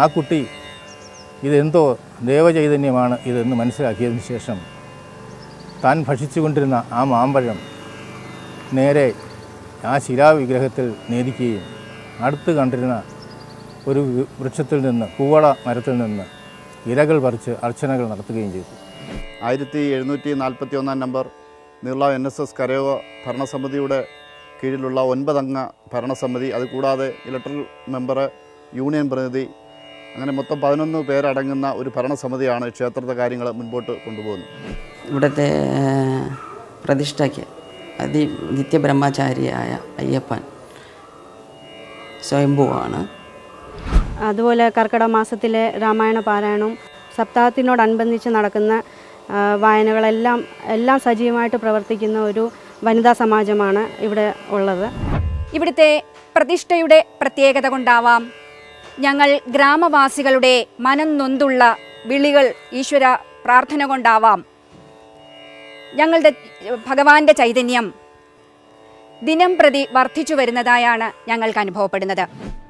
ആ കുട്ടി ഇതെന്തോ ദേവചൈതന്യമാണ് ഇതെന്ന് മനസ്സിലാക്കിയതിന് ശേഷം താൻ ഭക്ഷിച്ചുകൊണ്ടിരുന്ന ആ മാമ്പഴം നേരെ ആ ശിലാവിഗ്രഹത്തിൽ നേദിക്കുകയും അടുത്ത് കണ്ടിരുന്ന ഒരു വി- വൃക്ഷത്തിൽ നിന്ന് കൂവള മരത്തിൽ നിന്ന് ഇലകൾ പറിച്ച് അർച്ചനകൾ നടത്തുകയും ചെയ്തു ആയിരത്തി എഴുന്നൂറ്റി നാൽപ്പത്തി ഒന്നാം നമ്പർ നീള എൻ എസ് എസ് കരയോഗ ഭരണസമിതിയുടെ കീഴിലുള്ള ഒൻപതംഗ ഭരണസമിതി അതുകൂടാതെ ഇലക്ട്രൽ മെമ്പർ യൂണിയൻ പ്രതിനിധി അങ്ങനെ മൊത്തം പതിനൊന്ന് പേരടങ്ങുന്ന ഒരു ഭരണസമിതിയാണ് ക്ഷേത്രത്തെ കാര്യങ്ങൾ മുൻപോട്ട് കൊണ്ടുപോകുന്നത് ഇവിടുത്തെ പ്രതിഷ്ഠയ്ക്ക് അതി നിത്യബ്രഹ്മചാരിയായ അയ്യപ്പൻ സ്വയംഭൂവാണ് അതുപോലെ കർക്കിടക മാസത്തിലെ രാമായണ പാരായണവും സപ്താഹത്തിനോടനുബന്ധിച്ച് നടക്കുന്ന ആ, വായനകളെല്ലാം എല്ലാം സജീവമായിട്ട് പ്രവർത്തിക്കുന്ന ഒരു വനിതാ സമാജമാണ് ഇവിടെ ഉള്ളത് ഇവിടുത്തെ പ്രതിഷ്ഠയുടെ പ്രത്യേകത കൊണ്ടാവാം ഞങ്ങൾ ഗ്രാമവാസികളുടെ മനം നൊന്തുള്ള വിളികൾ ഈശ്വര പ്രാർത്ഥന കൊണ്ടാവാം ഞങ്ങളുടെ ഭഗവാന്റെ ചൈതന്യം ദിനം പ്രതി വർദ്ധിച്ചു വരുന്നതായാണ് ഞങ്ങൾക്ക് അനുഭവപ്പെടുന്നത്